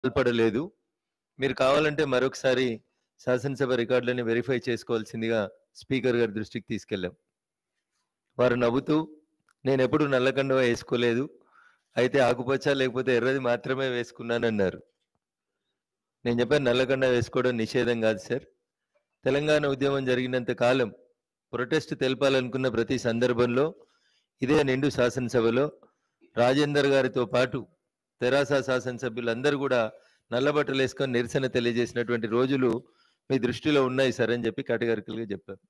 పాల్పడలేదు మీరు కావాలంటే మరొకసారి శాసనసభ రికార్డులని వెరిఫై చేసుకోవాల్సిందిగా స్పీకర్ గారి దృష్టికి తీసుకెళ్ళాం వారు నవ్వుతూ నేను ఎప్పుడు నల్లకండవ వేసుకోలేదు అయితే ఆకుపచ్చ లేకపోతే ఎర్రది మాత్రమే వేసుకున్నానన్నారు నేను చెప్పాను నల్లకండ వేసుకోవడం నిషేధం కాదు సార్ తెలంగాణ ఉద్యమం జరిగినంత కాలం ప్రొటెస్ట్ తెలపాలనుకున్న ప్రతి సందర్భంలో ఇదే నిండు శాసనసభలో రాజేందర్ గారితో పాటు తెరాస శాసనసభ్యులందరూ కూడా నల్లబట్టలు వేసుకొని నిరసన తెలియజేసినటువంటి రోజులు మీ దృష్టిలో ఉన్నాయి సార్ అని చెప్పి కేటగారికల్గా చెప్పారు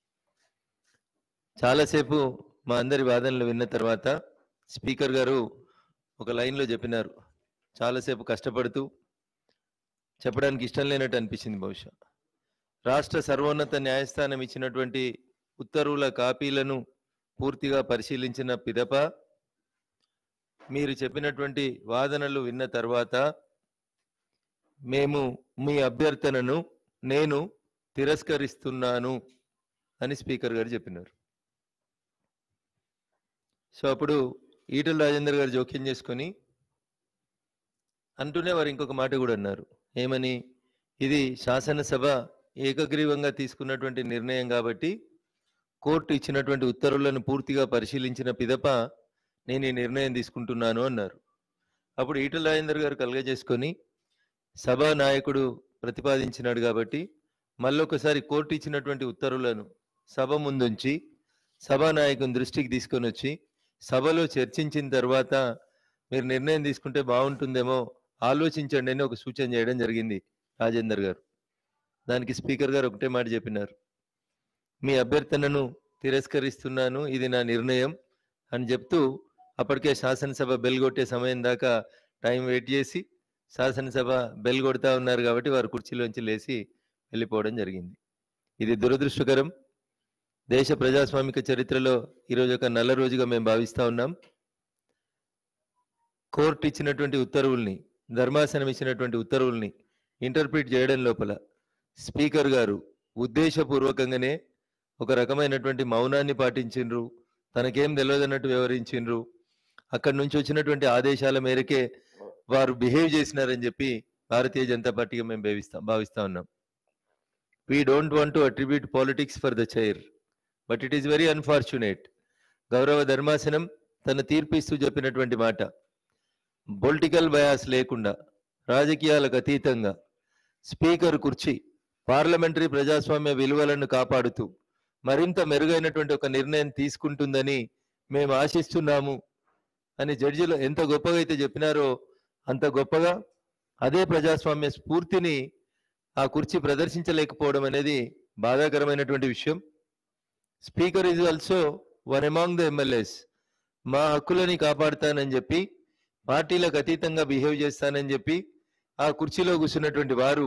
చాలాసేపు మా అందరి వాదనలు విన్న తర్వాత స్పీకర్ గారు ఒక లైన్లో చెప్పినారు చాలాసేపు కష్టపడుతూ చెప్పడానికి ఇష్టం లేనట్టు అనిపించింది బహుశా రాష్ట్ర సర్వోన్నత న్యాయస్థానం ఇచ్చినటువంటి ఉత్తర్వుల కాపీలను పూర్తిగా పరిశీలించిన పిదప మీరు చెప్పినటువంటి వాదనలు విన్న తర్వాత మేము మీ అభ్యర్థనను నేను తిరస్కరిస్తున్నాను అని స్పీకర్ గారు చెప్పినారు సో అప్పుడు ఈటల రాజేందర్ గారు జోక్యం చేసుకొని అంటూనే వారు ఇంకొక మాట కూడా అన్నారు ఏమని ఇది శాసనసభ ఏకగ్రీవంగా తీసుకున్నటువంటి నిర్ణయం కాబట్టి కోర్టు ఇచ్చినటువంటి ఉత్తర్వులను పూర్తిగా పరిశీలించిన పిదప నేను ఈ నిర్ణయం తీసుకుంటున్నాను అన్నారు అప్పుడు ఈటల రాజేందర్ గారు కలగజేసుకొని సభా నాయకుడు ప్రతిపాదించినాడు కాబట్టి మళ్ళొకసారి కోర్టు ఇచ్చినటువంటి ఉత్తర్వులను సభ ముందుంచి సభా నాయకుని దృష్టికి తీసుకొని వచ్చి సభలో చర్చించిన తర్వాత మీరు నిర్ణయం తీసుకుంటే బాగుంటుందేమో ఆలోచించండి అని ఒక సూచన చేయడం జరిగింది రాజేందర్ గారు దానికి స్పీకర్ గారు ఒకటే మాట చెప్పినారు మీ అభ్యర్థనను తిరస్కరిస్తున్నాను ఇది నా నిర్ణయం అని చెప్తూ అప్పటికే శాసనసభ బెల్ కొట్టే సమయం దాకా టైం వెయిట్ చేసి శాసనసభ బెల్ కొడతా ఉన్నారు కాబట్టి వారు కుర్చీలోంచి లేచి వెళ్ళిపోవడం జరిగింది ఇది దురదృష్టకరం దేశ ప్రజాస్వామిక చరిత్రలో ఈరోజు ఒక నల్ల రోజుగా మేము భావిస్తా ఉన్నాం కోర్టు ఇచ్చినటువంటి ఉత్తర్వుల్ని ధర్మాసనం ఇచ్చినటువంటి ఉత్తర్వుల్ని ఇంటర్ప్రిట్ చేయడం లోపల స్పీకర్ గారు ఉద్దేశపూర్వకంగానే ఒక రకమైనటువంటి మౌనాన్ని పాటించిండ్రు తనకేం తెలియదన్నట్టు వివరించిండ్రు అక్కడి నుంచి వచ్చినటువంటి ఆదేశాల మేరకే వారు బిహేవ్ చేసినారని చెప్పి భారతీయ జనతా పార్టీగా మేము భావిస్తాం భావిస్తా ఉన్నాం we don't want to attribute politics for the chair but it is very unfortunate గౌరవ ధర్మాసనం తన తీర్పు ఇస్తూ చెప్పినటువంటి మాట పొలిటికల్ బయాస్ లేకుండా రాజకీయాలకు అతీతంగా స్పీకర్ కుర్చీ పార్లమెంటరీ ప్రజాస్వామ్య విలువలను కాపాడుతూ మరింత మెరుగైనటువంటి ఒక నిర్ణయం తీసుకుంటుందని మేము ఆశిస్తున్నాము అని జడ్జిలు ఎంత గొప్పగా అయితే చెప్పినారో అంత గొప్పగా అదే ప్రజాస్వామ్య స్ఫూర్తిని ఆ కుర్చీ ప్రదర్శించలేకపోవడం అనేది బాధాకరమైనటువంటి విషయం speaker is also one among the MLAs మా హక్కులని కాపాడుతానని చెప్పి పార్టీలకు అతీతంగా బిహేవ్ చేస్తానని చెప్పి ఆ కుర్చీలో కూర్చున్నటువంటి వారు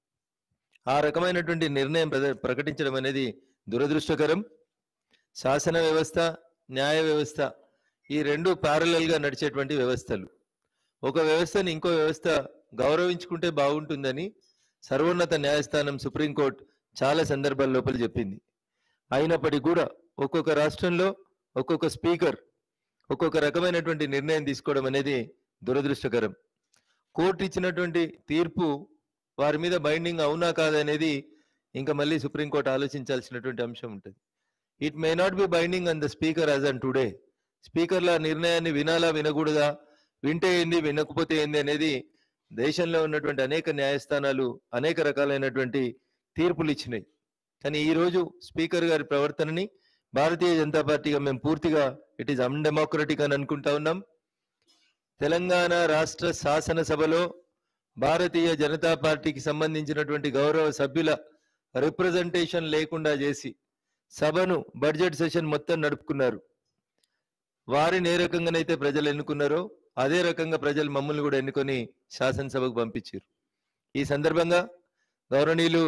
ఆ రకమైనటువంటి నిర్ణయం ప్రద- ప్రకటించడం అనేది దురదృష్టకరం శాసన వ్యవస్థ న్యాయ వ్యవస్థ ఈ రెండు parallel గా నడిచేటువంటి వ్యవస్థలు ఒక వ్యవస్థని ఇంకో వ్యవస్థ గౌరవించుకుంటే బాగుంటుందని సర్వోన్నత న్యాయస్థానం సుప్రీంకోర్టు చాలా సందర్భాల లోపల చెప్పింది అయినప్పటికీ కూడా ఒక్కొక్క రాష్ట్రంలో ఒక్కొక్క స్పీకర్ ఒక్కొక్క రకమైనటువంటి నిర్ణయం తీసుకోవడం అనేది దురదృష్టకరం కోర్టు ఇచ్చినటువంటి తీర్పు వారి మీద బైండింగ్ అవునా కాదనేది ఇంకా మళ్ళీ సుప్రీంకోర్టు ఆలోచించాల్సినటువంటి అంశం ఉంటుంది it may not be binding on the speaker as on today స్పీకర్ల నిర్ణయాన్ని వినాలా వినకూడదా వింటే ఏంది వినకపోతే ఏంది అనేది దేశంలో ఉన్నటువంటి అనేక న్యాయస్థానాలు అనేక రకాలైనటువంటి తీర్పులు ఇచ్చినాయి కానీ ఈ రోజు స్పీకర్ గారి ప్రవర్తనని భారతీయ జనతా పార్టీగా మేము పూర్తిగా ఇట్ ఈస్ అన్డెమోక్రటిక్ అని అనుకుంటా ఉన్నాం తెలంగాణ రాష్ట్ర శాసనసభలో భారతీయ జనతా పార్టీకి సంబంధించినటువంటి గౌరవ సభ్యుల రిప్రజెంటేషన్ లేకుండా చేసి సభను బడ్జెట్ సెషన్ మొత్తం నడుపుకున్నారు వారిని ఏ రకంగానైతే ప్రజలు ఎన్నుకున్నారో అదే రకంగా ప్రజలు మమ్మల్ని కూడా ఎన్నుకొని శాసనసభకు పంపించారు ఈ సందర్భంగా గౌరవనీయులు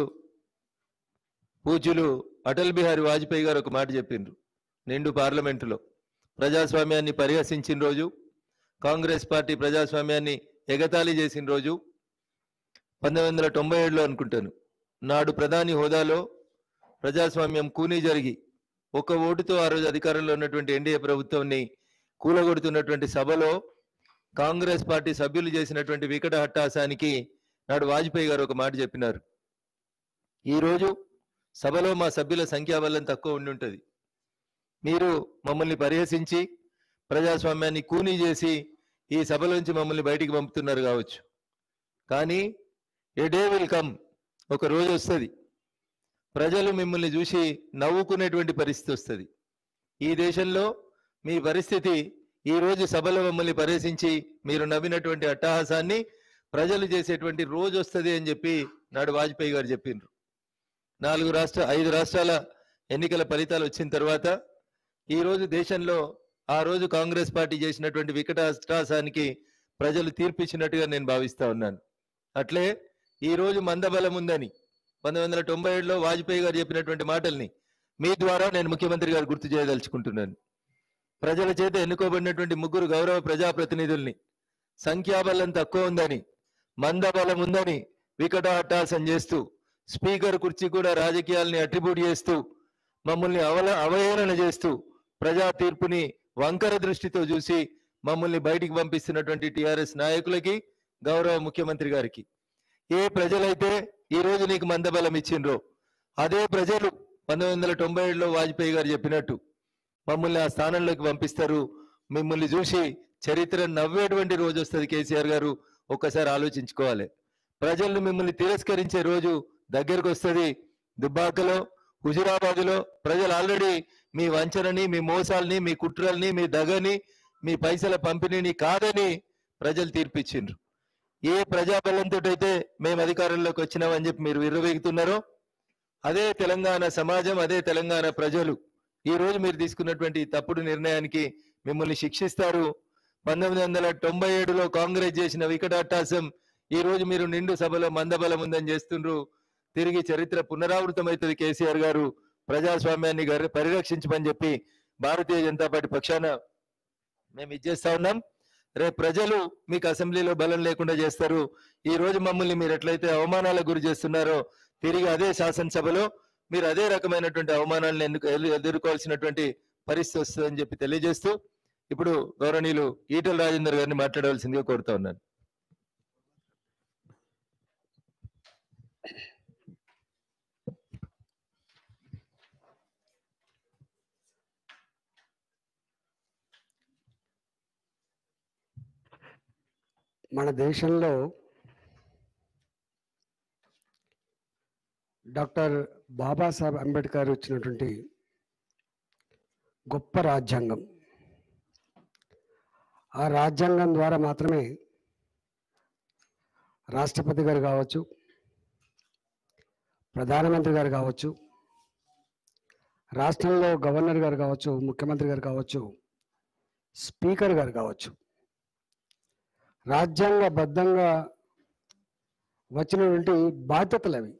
పూజ్యులు అటల్ బిహారీ వాజ్పేయి గారు ఒక మాట చెప్పిండ్రు నిండు పార్లమెంటులో ప్రజాస్వామ్యాన్ని పరిహసించిన రోజు కాంగ్రెస్ పార్టీ ప్రజాస్వామ్యాన్ని ఎగతాళి చేసిన రోజు పంతొమ్మిది వందల తొంభై ఏడులో అనుకుంటాను నాడు ప్రధాని హోదాలో ప్రజాస్వామ్యం కూనీ జరిగి ఒక ఓటుతో ఆ రోజు అధికారంలో ఉన్నటువంటి ఎన్డీఏ ప్రభుత్వాన్ని కూలగొడుతున్నటువంటి సభలో కాంగ్రెస్ పార్టీ సభ్యులు చేసినటువంటి వికట హట్టాసానికి నాడు వాజ్పేయి గారు ఒక మాట చెప్పినారు ఈరోజు సభలో మా సభ్యుల సంఖ్యాబలం తక్కువ ఉండి ఉంటుంది మీరు మమ్మల్ని పరిహసించి ప్రజాస్వామ్యాన్ని కూనీ చేసి ఈ సభలోంచి మమ్మల్ని బయటికి పంపుతున్నారు కావచ్చు కానీ ఏ డే విల్ కమ్ ఒక రోజు వస్తుంది ప్రజలు మిమ్మల్ని చూసి నవ్వుకునేటువంటి పరిస్థితి వస్తుంది ఈ దేశంలో మీ పరిస్థితి ఈ రోజు సభలో మమ్మల్ని పరిహసించి మీరు నవ్వినటువంటి అట్టహాసాన్ని ప్రజలు చేసేటువంటి రోజు వస్తుంది అని చెప్పి నాడు వాజ్పేయి గారు చెప్పిండ్రు నాలుగు రాష్ట్ర ఐదు రాష్ట్రాల ఎన్నికల ఫలితాలు వచ్చిన తర్వాత ఈ రోజు దేశంలో ఆ రోజు కాంగ్రెస్ పార్టీ చేసినటువంటి వికట అష్టాసానికి ప్రజలు తీర్పిచ్చినట్టుగా నేను భావిస్తా ఉన్నాను అట్లే ఈ రోజు మందబలం ఉందని పంతొమ్మిది వందల తొంభై ఏడులో వాజ్పేయి గారు చెప్పినటువంటి మాటల్ని మీ ద్వారా నేను ముఖ్యమంత్రి గారు గుర్తు చేయదలుచుకుంటున్నాను ప్రజల చేత ఎన్నుకోబడినటువంటి ముగ్గురు గౌరవ ప్రజాప్రతినిధుల్ని సంఖ్యాబలం తక్కువ ఉందని మందబలం ఉందని వికట అట్టాసం చేస్తూ స్పీకర్ కుర్చీ కూడా రాజకీయాల్ని అట్రిబ్యూట్ చేస్తూ మమ్మల్ని అవల అవహేళన చేస్తూ ప్రజా తీర్పుని వంకర దృష్టితో చూసి మమ్మల్ని బయటికి పంపిస్తున్నటువంటి టిఆర్ఎస్ నాయకులకి గౌరవ ముఖ్యమంత్రి గారికి ఏ ప్రజలైతే ఈ రోజు నీకు మందబలం ఇచ్చిండ్రో అదే ప్రజలు పంతొమ్మిది వందల తొంభై ఏడులో వాజ్పేయి గారు చెప్పినట్టు మమ్మల్ని ఆ స్థానంలోకి పంపిస్తారు మిమ్మల్ని చూసి చరిత్ర నవ్వేటువంటి రోజు వస్తుంది కేసీఆర్ గారు ఒక్కసారి ఆలోచించుకోవాలి ప్రజలు మిమ్మల్ని తిరస్కరించే రోజు దగ్గరకు వస్తుంది దుబ్బాకలో హుజురాబాద్లో ప్రజలు ఆల్రెడీ మీ వంచనని మీ మోసాల్ని మీ కుట్రల్ని మీ దగని మీ పైసల పంపిణీని కాదని ప్రజలు తీర్పిచ్చిండ్రు ఏ ప్రజాబలంతో అయితే మేము అధికారంలోకి వచ్చినామని చెప్పి మీరు విర్రవీగుతున్నారో అదే తెలంగాణ సమాజం అదే తెలంగాణ ప్రజలు ఈ రోజు మీరు తీసుకున్నటువంటి ఈ తప్పుడు నిర్ణయానికి మిమ్మల్ని శిక్షిస్తారు పంతొమ్మిది వందల తొంభై ఏడులో కాంగ్రెస్ చేసిన వికటాటాసం ఈ రోజు మీరు నిండు సభలో మందబలం ఉందని చేస్తుండ్రు తిరిగి చరిత్ర పునరావృతమవుతుంది కేసీఆర్ గారు ప్రజాస్వామ్యాన్ని గర్- పరిరక్షించమని చెప్పి భారతీయ జనతా పార్టీ పక్షాన మేము ఇచ్చేస్తా ఉన్నాం రేపు ప్రజలు మీకు అసెంబ్లీలో బలం లేకుండా చేస్తారు ఈ రోజు మమ్మల్ని మీరు ఎట్లయితే అవమానాలకు గురి చేస్తున్నారో తిరిగి అదే శాసనసభలో మీరు అదే రకమైనటువంటి అవమానాలను ఎందుకు ఎదు- ఎదుర్కోవాల్సినటువంటి పరిస్థితి వస్తుందని చెప్పి తెలియజేస్తూ ఇప్పుడు గౌరవనీయులు ఈటల రాజేందర్ గారిని మాట్లాడవలసిందిగా కోరుతా ఉన్నాను మన దేశంలో డాక్టర్ బాబాసాహెబ్ అంబేద్కర్ ఇచ్చినటువంటి గొప్ప రాజ్యాంగం ఆ రాజ్యాంగం ద్వారా మాత్రమే రాష్ట్రపతి గారు కావచ్చు ప్రధానమంత్రి గారు కావచ్చు రాష్ట్రంలో గవర్నర్ గారు కావచ్చు ముఖ్యమంత్రి గారు కావచ్చు స్పీకర్ గారు కావచ్చు రాజ్యాంగబద్ధంగా వచ్చినటువంటి బాధ్యతలు అవి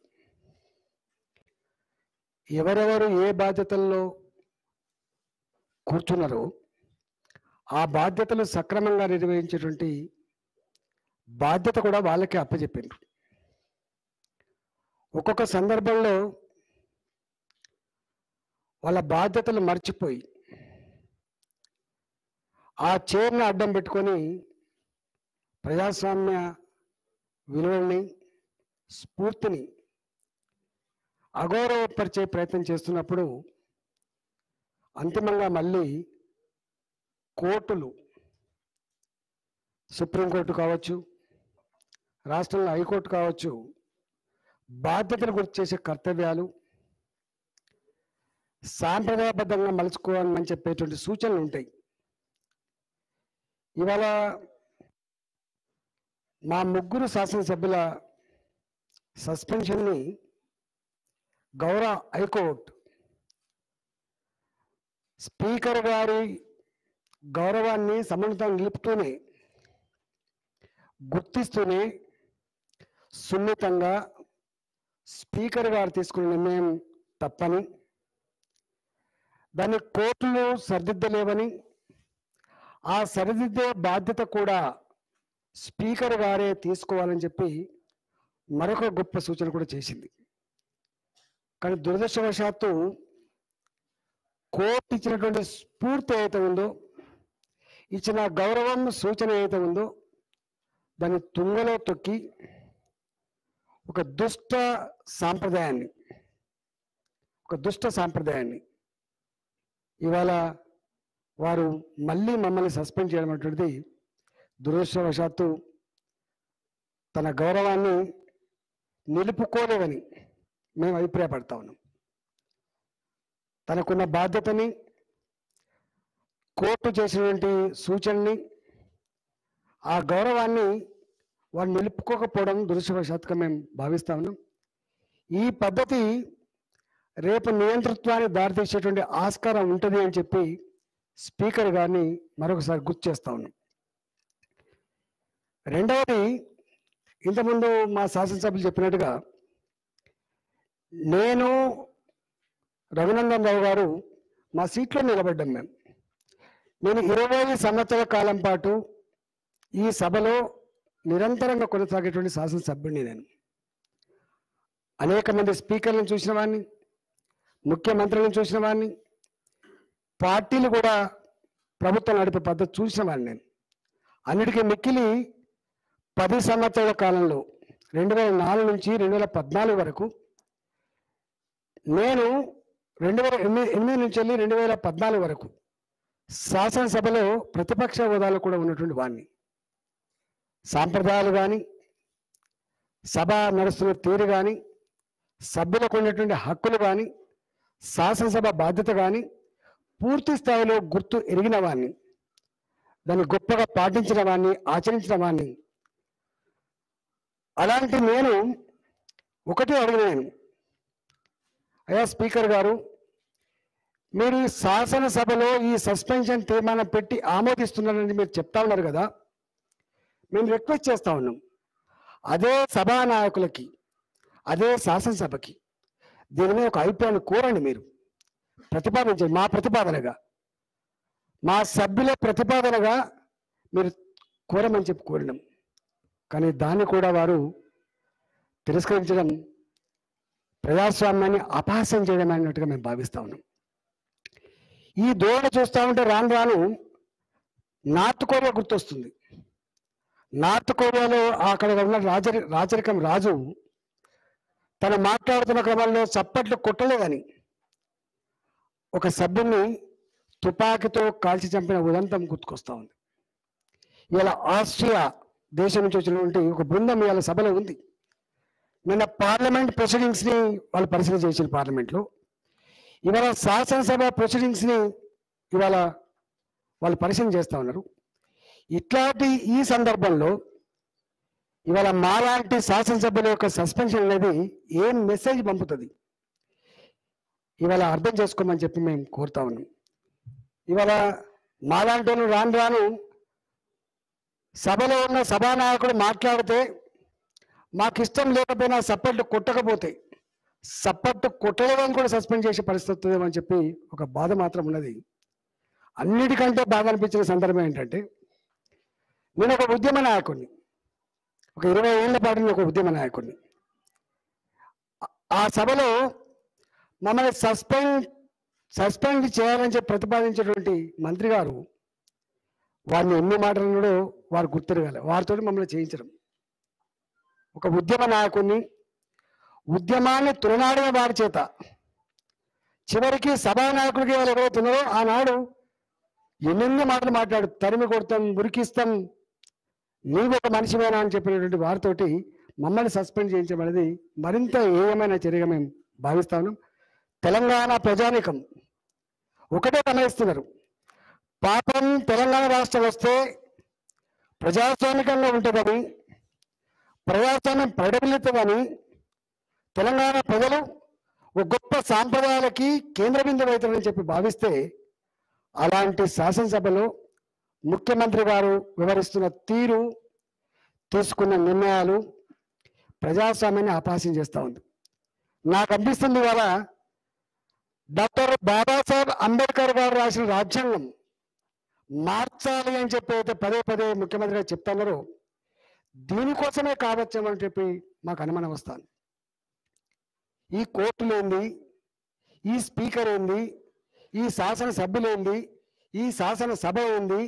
ఎవరెవరు ఏ బాధ్యతల్లో కూర్చున్నారో ఆ బాధ్యతలు సక్రమంగా నిర్వహించేటువంటి బాధ్యత కూడా వాళ్ళకే అప్పచెప్పిండ్రు ఒక్కొక్క సందర్భంలో వాళ్ళ బాధ్యతలు మర్చిపోయి ఆ చైర్ని అడ్డం పెట్టుకొని ప్రజాస్వామ్య విలువల్ని స్ఫూర్తిని అగౌరవపరిచే ప్రయత్నం చేస్తున్నప్పుడు అంతిమంగా మళ్ళీ కోర్టులు సుప్రీంకోర్టు కావచ్చు రాష్ట్రంలో హైకోర్టు కావచ్చు బాధ్యతలు గుర్తు చేసే కర్తవ్యాలు సాంప్రదాయబద్ధంగా మలుచుకోవాలని చెప్పేటువంటి సూచనలు ఉంటాయి ఇవాళ మా ముగ్గురు శాసనసభ్యుల సస్పెన్షన్ని గౌరవ హైకోర్టు స్పీకర్ గారి గౌరవాన్ని సమున్నతం నిలుపుతూనే గుర్తిస్తూనే సున్నితంగా స్పీకర్ గారు తీసుకున్న నిర్ణయం తప్పని దాన్ని కోర్టులు సరిదిద్దలేవని ఆ సరిదిద్దే బాధ్యత కూడా స్పీకర్ గారే తీసుకోవాలని చెప్పి మరొక గొప్ప సూచన కూడా చేసింది కానీ దురదృష్టవశాత్తు కోర్టు ఇచ్చినటువంటి స్ఫూర్తి ఏదైతే ఉందో ఇచ్చిన గౌరవం సూచన ఏదైతే ఉందో దాన్ని తుంగలో తొక్కి ఒక దుష్ట సాంప్రదాయాన్ని ఒక దుష్ట సాంప్రదాయాన్ని ఇవాళ వారు మళ్ళీ మమ్మల్ని సస్పెండ్ చేయడం అనేటువంటిది దురదృష్టవశాత్తు తన గౌరవాన్ని నిలుపుకోలేదని మేము అభిప్రాయపడతా ఉన్నాం తనకున్న బాధ్యతని కోర్టు చేసినటువంటి సూచనని ఆ గౌరవాన్ని వారు నిలుపుకోకపోవడం దురదృష్టవశాత్తుగా మేము భావిస్తా ఉన్నాం ఈ పద్ధతి రేపు నియంతృత్వాన్ని దారితీసేటువంటి ఆస్కారం ఉంటుంది అని చెప్పి స్పీకర్ గారిని మరొకసారి గుర్తు చేస్తా ఉన్నాం రెండవది ఇంతకుముందు మా శాసనసభ్యులు చెప్పినట్టుగా నేను రఘునందన్ రావు గారు మా సీట్లో నిలబడ్డాం మేము నేను ఇరవై సంవత్సరాల కాలం పాటు ఈ సభలో నిరంతరంగా కొనసాగేటువంటి శాసనసభ్యుడిని నేను అనేక మంది స్పీకర్లను చూసిన వాడిని ముఖ్యమంత్రులను చూసిన వాడిని పార్టీలు కూడా ప్రభుత్వం నడిపే పద్ధతి చూసిన వాడిని నేను అన్నిటికీ మిక్కిలి పది సంవత్సరాల కాలంలో రెండు వేల నాలుగు నుంచి రెండు వేల పద్నాలుగు వరకు నేను రెండు వేల ఎనిమిది ఎనిమిది నుంచి వెళ్ళి రెండు వేల పద్నాలుగు వరకు శాసనసభలో ప్రతిపక్ష హోదాలో కూడా ఉన్నటువంటి వాడిని సాంప్రదాయాలు కానీ సభ నడుస్తున్న తీరు కానీ సభ్యులకు ఉన్నటువంటి హక్కులు కానీ శాసనసభ బాధ్యత కానీ పూర్తి స్థాయిలో గుర్తు ఎరిగిన వాడిని దాన్ని గొప్పగా పాటించిన వాడిని ఆచరించిన వాడిని అలాంటి నేను ఒకటే అడిగిన నేను అయ్యా స్పీకర్ గారు మీరు ఈ శాసనసభలో ఈ సస్పెన్షన్ తీర్మానం పెట్టి ఆమోదిస్తున్నారని మీరు చెప్తా ఉన్నారు కదా మేము రిక్వెస్ట్ చేస్తా ఉన్నాం అదే సభా నాయకులకి అదే శాసనసభకి దీని మీద ఒక అభిప్రాయాన్ని కోరండి మీరు ప్రతిపాదించండి మా ప్రతిపాదనగా మా సభ్యుల ప్రతిపాదనగా మీరు కోరమని చెప్పి కోరినాం కానీ దాన్ని కూడా వారు తిరస్కరించడం ప్రజాస్వామ్యాన్ని అపహాస్యం చేయడం అన్నట్టుగా మేము భావిస్తా ఉన్నాం ఈ ధోరణి చూస్తూ ఉంటే రాను రాను నార్త్ కొరియా గుర్తొస్తుంది నార్త్ కొరియాలో అక్కడ ఉన్న రాజరి రాజరికం రాజు తను మాట్లాడుతున్న క్రమంలో చప్పట్లు కొట్టలేదని ఒక సభ్యుని తుపాకీతో కాల్చి చంపిన ఉదంతం గుర్తుకొస్తా ఉంది ఇలా ఆస్ట్రియా దేశం నుంచి వచ్చినటువంటి ఒక బృందం ఇవాళ సభలో ఉంది నిన్న పార్లమెంట్ ప్రొసీడింగ్స్ ని వాళ్ళు పరిశీలన చేసిన పార్లమెంట్ లో ఇవాళ శాసనసభ ప్రొసీడింగ్స్ ని ఇవాళ వాళ్ళు పరిశీలన చేస్తా ఉన్నారు ఇట్లాంటి ఈ సందర్భంలో ఇవాళ మాలాంటి శాసనసభ్యుల యొక్క సస్పెన్షన్ అనేది ఏం మెసేజ్ పంపుతుంది ఇవాళ అర్థం చేసుకోమని చెప్పి మేము కోరుతా ఉన్నాం ఇవాళ మాలాంటి వాళ్ళు రాను రాను సభలో ఉన్న సభానాయకుడు మాట్లాడితే మాకు ఇష్టం లేకపోయినా సప్పట్లు కొట్టకపోతే సప్పట్టు కొట్టలేదని కూడా సస్పెండ్ చేసే పరిస్థితి వస్తుందేమని చెప్పి ఒక బాధ మాత్రం ఉన్నది అన్నిటికంటే బాధ అనిపించిన సందర్భం ఏంటంటే నేను ఒక ఉద్యమ నాయకుడిని ఒక ఇరవై ఏళ్ల పాటు నేను ఒక ఉద్యమ నాయకుడిని ఆ- ఆ సభలో మమ్మల్ని సస్పెండ్ సస్పెండ్ చేయాలని చెప్పి ప్రతిపాదించేటువంటి మంత్రి గారు వారిని ఎన్ని మాటలు అన్నాడో వారు గుర్తిరగాలి వారితో మమ్మల్ని చేయించడం ఒక ఉద్యమ నాయకుడిని ఉద్యమాన్ని తులనాడిన వారి చేత చివరికి సభా నాయకుడికి వాళ్ళు ఎవరైతే ఉన్నారో ఆనాడు ఎన్నెన్నో మాటలు మాట్లాడు తరిమి కొడతాం ఉరికిస్తాం నీవు ఒక మనిషివేనా అని చెప్పినటువంటి వారితోటి మమ్మల్ని సస్పెండ్ చేయించడం అనేది మరింత ఏయమైన చర్యగా మేము భావిస్తాను తెలంగాణ ప్రజానికం ఒకటే గమనిస్తున్నారు పాపం తెలంగాణ రాష్ట్రం వస్తే ప్రజాస్వామికంగా ఉంటుందని ప్రజాస్వామ్యం పరిడమిల్లుతుందని తెలంగాణ ప్రజలు ఒక గొప్ప సాంప్రదాయాలకి కేంద్ర బిందువు అవుతారని చెప్పి భావిస్తే అలాంటి శాసనసభలో ముఖ్యమంత్రి గారు వివరిస్తున్న తీరు తీసుకున్న నిర్ణయాలు ప్రజాస్వామ్యాన్ని అపహాస్యం చేస్తూ ఉంది నాకు అనిపిస్తుంది ఇవాళ డాక్టర్ బాబాసాహెబ్ అంబేద్కర్ గారు రాసిన రాజ్యాంగం మార్చాలి అని చెప్పి అయితే పదే పదే ముఖ్యమంత్రి గారు చెప్తున్నారో దీనికోసమే కావచ్చేమని చెప్పి మాకు అనుమానం వస్తుంది ఈ కోర్టులు ఏంది ఈ స్పీకర్ ఏంది ఈ శాసన సభ్యులు ఏంది ఈ శాసన సభ ఏంది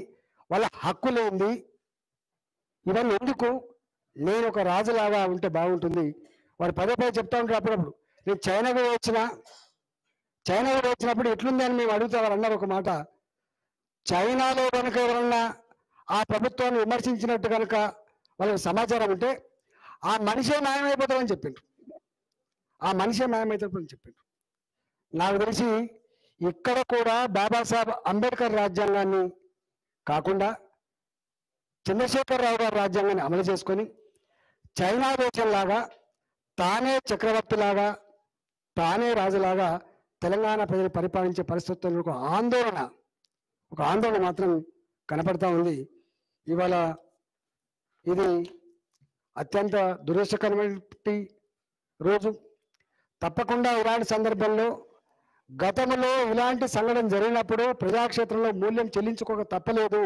వాళ్ళ హక్కులు ఏంది ఇవన్నీ ఎందుకు నేను ఒక రాజులాగా ఉంటే బాగుంటుంది వాడు పదే పదే చెప్తా ఉంటారు అప్పుడప్పుడు నేను చైనాకు వచ్చిన చైనాకు వచ్చినప్పుడు ఎట్లుంది అని మేము అడుగుతా వాళ్ళు అన్నారు ఒక మాట చైనాలో కనుక ఎవరన్నా ఆ ప్రభుత్వాన్ని విమర్శించినట్టు కనుక వాళ్ళకి సమాచారం ఉంటే ఆ మనిషే మాయమైపోతామని చెప్పిండ్రు ఆ మనిషే మాయమైపోతామని చెప్పిండ్రు నాకు తెలిసి ఇక్కడ కూడా బాబాసాహెబ్ అంబేద్కర్ రాజ్యాంగాన్ని కాకుండా చంద్రశేఖరరావు గారి రాజ్యాంగాన్ని అమలు చేసుకొని చైనా దేశంలాగా తానే చక్రవర్తిలాగా తానే రాజులాగా తెలంగాణ ప్రజలు పరిపాలించే పరిస్థితుల్లో ఒక ఆందోళన ఒక ఆందోళన మాత్రం కనపడతా ఉంది ఇవాళ ఇది అత్యంత దురదృష్టకరమైన రోజు తప్పకుండా ఇలాంటి సందర్భంలో గతంలో ఇలాంటి సంఘటన జరిగినప్పుడు ప్రజాక్షేత్రంలో మూల్యం చెల్లించుకోక తప్పలేదు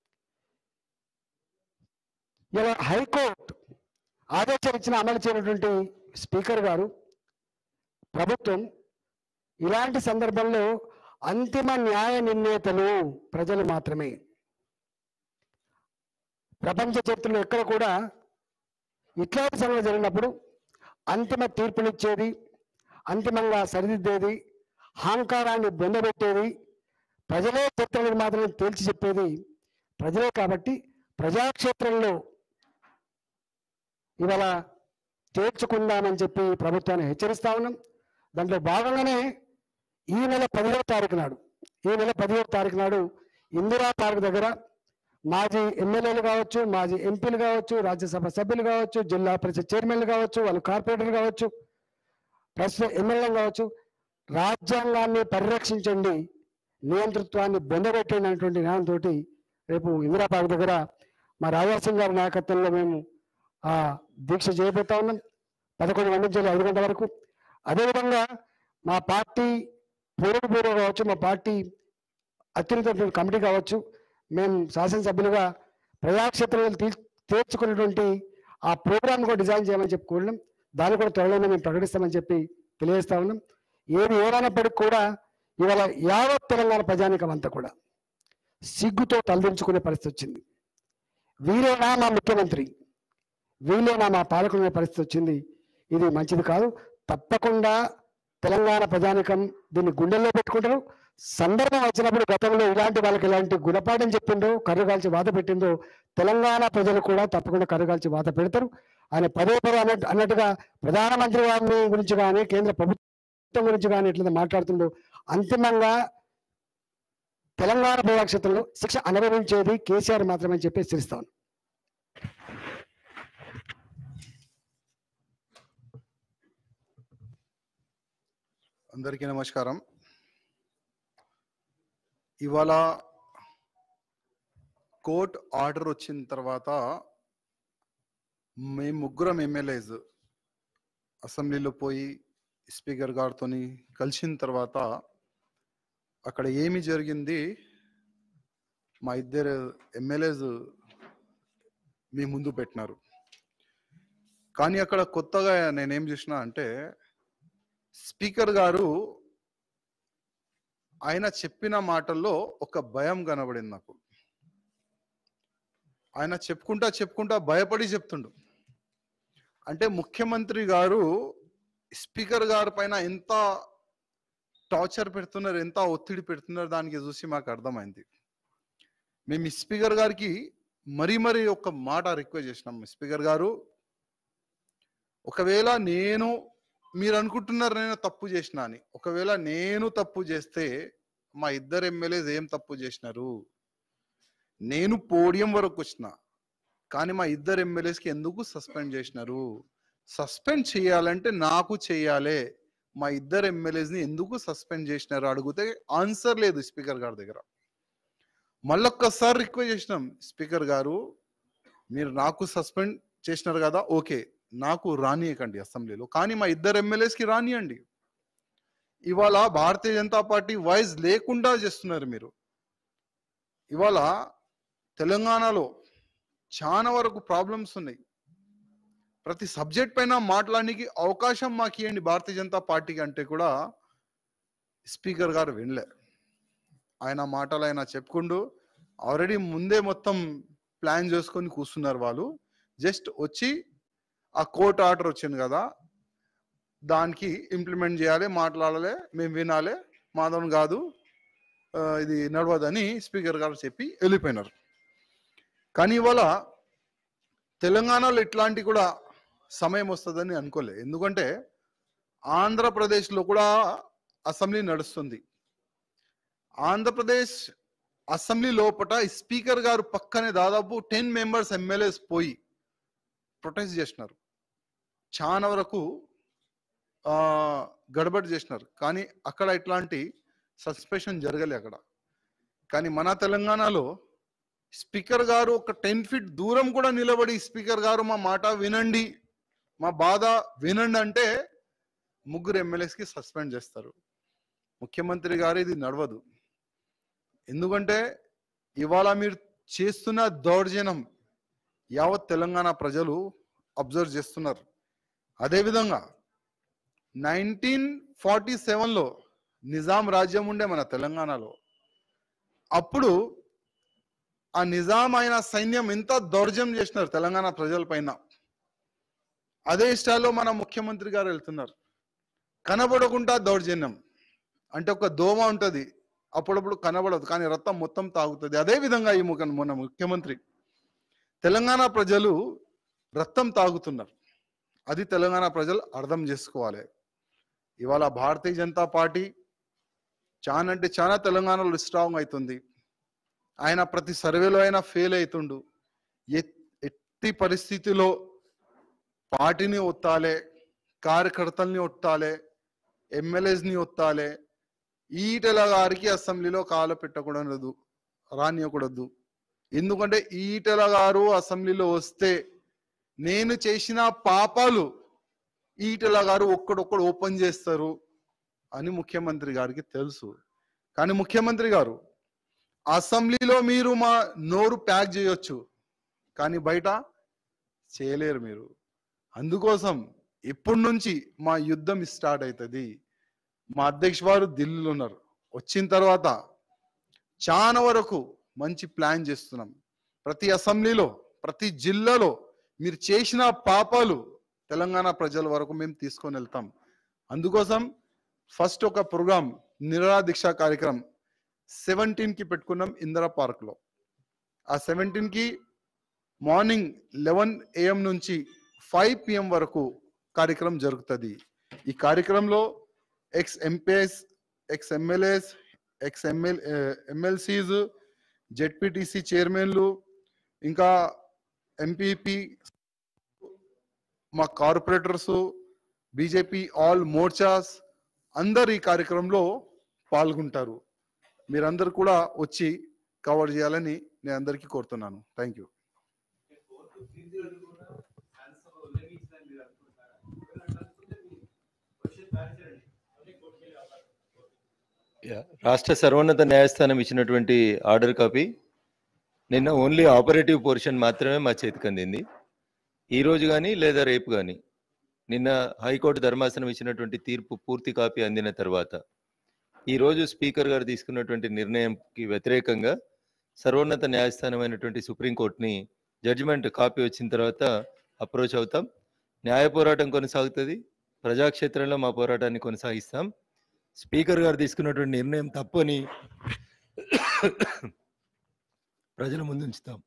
ఇలా హైకోర్టు ఆదేశాలు ఇచ్చిన అమలు చేయనటువంటి స్పీకర్ గారు ప్రభుత్వం ఇలాంటి సందర్భంలో అంతిమ న్యాయ నిర్ణేతలు ప్రజలు మాత్రమే ప్రపంచ చరిత్రలో ఎక్కడ కూడా ఇట్లాంటి సంఘటన జరిగినప్పుడు అంతిమ తీర్పునిచ్చేది అంతిమంగా సరిదిద్దేది అహంకారాన్ని బొందబెట్టేది ప్రజలే చరిత్రను మాత్రమే తేల్చి చెప్పేది ప్రజలే కాబట్టి ప్రజాక్షేత్రంలో ఇవాళ చేర్చుకుందామని చెప్పి ప్రభుత్వాన్ని హెచ్చరిస్తా ఉన్నాం దాంట్లో భాగంగానే ఈ నెల పదిహేవ తారీఖు నాడు ఈ నెల పదిహేవ తారీఖు నాడు ఇందిరా పార్క్ దగ్గర మాజీ ఎమ్మెల్యేలు కావచ్చు మాజీ ఎంపీలు కావచ్చు రాజ్యసభ సభ్యులు కావచ్చు జిల్లా పరిషత్ చైర్మన్లు కావచ్చు వాళ్ళు కార్పొరేటర్లు కావచ్చు ప్రస్తుత ఎమ్మెల్యే కావచ్చు రాజ్యాంగాన్ని పరిరక్షించండి నియంతృత్వాన్ని బొందబెట్టండి అనేటువంటి న్యాయంతో రేపు ఇందిరా పార్క్ దగ్గర మా రాజాసింగ్ గారి నాయకత్వంలో మేము ఆ దీక్ష చేయబోతా ఉన్నాం పదకొండు గంటల నుంచి ఐదు గంటల వరకు అదేవిధంగా మా పార్టీ పూర్వ పూర్వ కావచ్చు మా పార్టీ అత్యున్నత కమిటీ కావచ్చు మేము శాసనసభ్యులుగా ప్రజాక్షేత్రాలు తీ తీర్చుకున్నటువంటి ఆ ప్రోగ్రామ్ కూడా డిజైన్ చేయమని చెప్పి కోరినాం దాన్ని కూడా త్వరలోనే మేము ప్రకటిస్తామని చెప్పి తెలియజేస్తా ఉన్నాం ఏది ఏమైనప్పటికీ కూడా ఇవాళ యావత్ తెలంగాణ ప్రజానికం అంతా కూడా సిగ్గుతో తలదించుకునే పరిస్థితి వచ్చింది వీరేనా మా ముఖ్యమంత్రి వీళ్ళేనా మా పాలకులనే పరిస్థితి వచ్చింది ఇది మంచిది కాదు తప్పకుండా తెలంగాణ ప్రజానికం దీన్ని గుండెల్లో పెట్టుకుంటారు సందర్భం వచ్చినప్పుడు గతంలో ఇలాంటి వాళ్ళకి ఇలాంటి గుణపాఠం చెప్పిందో కర్రగాల్చి బాధ పెట్టిందో తెలంగాణ ప్రజలు కూడా తప్పకుండా కర్రగాల్చి బాధ పెడతారు ఆయన పదే పదే అన్నట్టు అన్నట్టుగా ప్రధానమంత్రి గారిని గురించి కానీ కేంద్ర ప్రభుత్వం గురించి కానీ ఎట్లా మాట్లాడుతుండో అంతిమంగా తెలంగాణ ప్రజాక్షేత్రంలో శిక్ష అనుభవించేది కేసీఆర్ మాత్రమే చెప్పి హెచ్చరిస్తాను అందరికీ నమస్కారం ఇవాళ కోర్ట్ ఆర్డర్ వచ్చిన తర్వాత మేము ముగ్గురం ఎమ్మెల్యేస్ అసెంబ్లీలో పోయి స్పీకర్ గారితో కలిసిన తర్వాత అక్కడ ఏమి జరిగింది మా ఇద్దరు ఎమ్మెల్యేస్ మీ ముందు పెట్టినారు కానీ అక్కడ కొత్తగా నేనేం చూసిన అంటే స్పీకర్ గారు ఆయన చెప్పిన మాటల్లో ఒక భయం కనబడింది నాకు ఆయన చెప్పుకుంటా చెప్పుకుంటా భయపడి చెప్తుండు అంటే ముఖ్యమంత్రి గారు స్పీకర్ గారి పైన ఎంత టార్చర్ పెడుతున్నారు ఎంత ఒత్తిడి పెడుతున్నారు దానికి చూసి మాకు అర్థమైంది మేము ఈ స్పీకర్ గారికి మరీ మరీ ఒక మాట రిక్వెస్ట్ చేసినాం స్పీకర్ గారు ఒకవేళ నేను మీరు అనుకుంటున్నారు నేను తప్పు చేసిన అని ఒకవేళ నేను తప్పు చేస్తే మా ఇద్దరు ఎమ్మెల్యేస్ ఏం తప్పు చేసినారు నేను పోడియం వరకు వచ్చిన కానీ మా ఇద్దరు ఎమ్మెల్యేస్కి ఎందుకు సస్పెండ్ చేసినారు సస్పెండ్ చేయాలంటే నాకు చేయాలి మా ఇద్దరు ఎమ్మెల్యేస్ని ఎందుకు సస్పెండ్ చేసినారు అడిగితే ఆన్సర్ లేదు స్పీకర్ గారి దగ్గర మళ్ళొక్కసారి రిక్వెస్ట్ చేసినాం స్పీకర్ గారు మీరు నాకు సస్పెండ్ చేసినారు కదా ఓకే నాకు రానియకండి అసెంబ్లీలో కానీ మా ఇద్దరు ఎమ్మెల్యేస్కి రానియండి ఇవాళ భారతీయ జనతా పార్టీ వాయిస్ లేకుండా చేస్తున్నారు మీరు ఇవాళ తెలంగాణలో చాలా వరకు ప్రాబ్లమ్స్ ఉన్నాయి ప్రతి సబ్జెక్ట్ పైన మాట్లాడడానికి అవకాశం మాకు ఇవ్వండి భారతీయ జనతా పార్టీకి అంటే కూడా స్పీకర్ గారు వినలే ఆయన మాటలు ఆయన చెప్పుకుంటూ ఆల్రెడీ ముందే మొత్తం ప్లాన్ చేసుకొని కూర్చున్నారు వాళ్ళు జస్ట్ వచ్చి ఆ కోర్ట్ ఆర్డర్ వచ్చింది కదా దానికి ఇంప్లిమెంట్ చేయాలి మాట్లాడాలి మేము వినాలి మాధవన్ కాదు ఆ, ఇది నడవదని స్పీకర్ గారు చెప్పి వెళ్ళిపోయినారు కానీ ఇవాళ తెలంగాణలో ఇట్లాంటి కూడా సమయం వస్తుందని అనుకోలే ఎందుకంటే ఆంధ్రప్రదేశ్లో కూడా అసెంబ్లీ నడుస్తుంది ఆంధ్రప్రదేశ్ అసెంబ్లీ లోపల ఈ స్పీకర్ గారు పక్కనే దాదాపు టెన్ మెంబర్స్ ఎమ్మెల్యేస్ పోయి ప్రొటెస్ట్ చేసినారు చాలా వరకు ఆ, గడబడి చేసినారు కానీ అక్కడ ఇట్లాంటి సస్పెషన్ జరగలే అక్కడ కానీ మన తెలంగాణలో స్పీకర్ గారు ఒక టెన్ ఫీట్ దూరం కూడా నిలబడి స్పీకర్ గారు మా మాట వినండి మా బాధ వినండి అంటే ముగ్గురు ఎమ్మెల్యేస్కి సస్పెండ్ చేస్తారు ముఖ్యమంత్రి గారు ఇది నడవదు ఎందుకంటే ఇవాళ మీరు చేస్తున్న దౌర్జన్యం యావత్ తెలంగాణ ప్రజలు అబ్జర్వ్ చేస్తున్నారు అదేవిధంగా నైన్టీన్ ఫార్టీ సెవెన్లో నిజాం రాజ్యం ఉండే మన తెలంగాణలో అప్పుడు ఆ నిజాం అయిన సైన్యం ఎంత దౌర్జన్యం చేసినారు తెలంగాణ ప్రజల పైన అదే స్టైల్లో మన ముఖ్యమంత్రి గారు వెళ్తున్నారు కనబడకుండా దౌర్జన్యం అంటే ఒక దోమ ఉంటది అప్పుడప్పుడు కనబడదు కానీ రక్తం మొత్తం తాగుతుంది అదే విధంగా ఈ ముఖ మన ముఖ్యమంత్రి తెలంగాణ ప్రజలు రక్తం తాగుతున్నారు అది తెలంగాణ ప్రజలు అర్థం చేసుకోవాలి ఇవాళ భారతీయ జనతా పార్టీ చాలా అంటే చాలా తెలంగాణలో స్ట్రాంగ్ అవుతుంది ఆయన ప్రతి సర్వేలో అయినా ఫెయిల్ అవుతుండు ఎట్- ఎట్టి పరిస్థితిలో పార్టీని ఒత్తాలే కార్యకర్తల్ని ఒత్తాలే ఎమ్మెల్యేస్ని ఒత్తాలే ఈటెల గారికి అసెంబ్లీలో కాలు పెట్టకూడదు రానియకూడదు ఎందుకంటే ఈటెల గారు అసెంబ్లీలో వస్తే నేను చేసిన పాపాలు ఈటెల గారు ఒక్కడొక్కడు ఓపెన్ చేస్తారు అని ముఖ్యమంత్రి గారికి తెలుసు కానీ ముఖ్యమంత్రి గారు అసెంబ్లీలో మీరు మా నోరు ప్యాక్ చేయొచ్చు కానీ బయట చేయలేరు మీరు అందుకోసం ఇప్పటి నుంచి మా యుద్ధం స్టార్ట్ అవుతుంది మా అధ్యక్ష వారు ఢిల్లీలో ఉన్నారు వచ్చిన తర్వాత చాలా వరకు మంచి ప్లాన్ చేస్తున్నాం ప్రతి అసెంబ్లీలో ప్రతి జిల్లాలో మీరు చేసిన పాపాలు తెలంగాణ ప్రజల వరకు మేము తీసుకొని వెళ్తాం అందుకోసం ఫస్ట్ ఒక ప్రోగ్రాం నిరా దీక్ష కార్యక్రమం సెవెంటీన్ కి పెట్టుకున్నాం ఇందిరా పార్క్ లో ఆ సెవెంటీన్ కి మార్నింగ్ లెవెన్ ఏఎం నుంచి ఫైవ్ పిఎం వరకు కార్యక్రమం జరుగుతుంది ఈ కార్యక్రమంలో ex MPs ex MLAs ex ML MLCs ZPTC చైర్మన్లు ఇంకా ఎంపీపీ మా కార్పొరేటర్స్ బీజేపీ ఆల్ మోర్చాస్ అందరు ఈ కార్యక్రమంలో పాల్గొంటారు మీరందరూ కూడా వచ్చి కవర్ చేయాలని నేను అందరికీ కోరుతున్నాను థ్యాంక్ యూ రాష్ట్ర సర్వోన్నత న్యాయస్థానం ఇచ్చినటువంటి ఆర్డర్ కాపీ నిన్న ఓన్లీ ఆపరేటివ్ పోర్షన్ మాత్రమే మా చేతికి అందింది ఈ రోజు కానీ లేదా రేపు కానీ నిన్న హైకోర్టు ధర్మాసనం ఇచ్చినటువంటి తీర్పు పూర్తి కాపీ అందిన తర్వాత ఈ రోజు స్పీకర్ గారు తీసుకున్నటువంటి నిర్ణయంకి వ్యతిరేకంగా సర్వోన్నత న్యాయస్థానం అయినటువంటి సుప్రీంకోర్టుని జడ్జిమెంట్ కాపీ వచ్చిన తర్వాత అప్రోచ్ అవుతాం న్యాయ పోరాటం కొనసాగుతుంది ప్రజాక్షేత్రంలో మా పోరాటాన్ని కొనసాగిస్తాం స్పీకర్ గారు తీసుకున్నటువంటి నిర్ణయం తప్పని ప్రజల ముందు ఉంచుతాం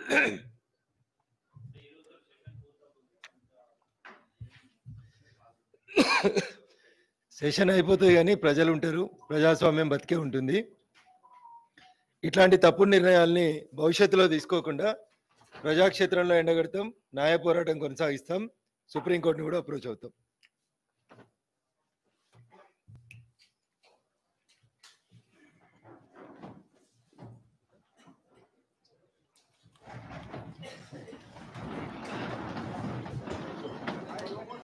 సెషన్ అయిపోతుంది కానీ ప్రజలు ఉంటారు ప్రజాస్వామ్యం బతికే ఉంటుంది ఇట్లాంటి తప్పుడు నిర్ణయాల్ని భవిష్యత్తులో తీసుకోకుండా ప్రజాక్షేత్రంలో ఎండగడతాం న్యాయ పోరాటం కొనసాగిస్తాం సుప్రీంకోర్టుని కూడా అప్రోచ్ అవుతాం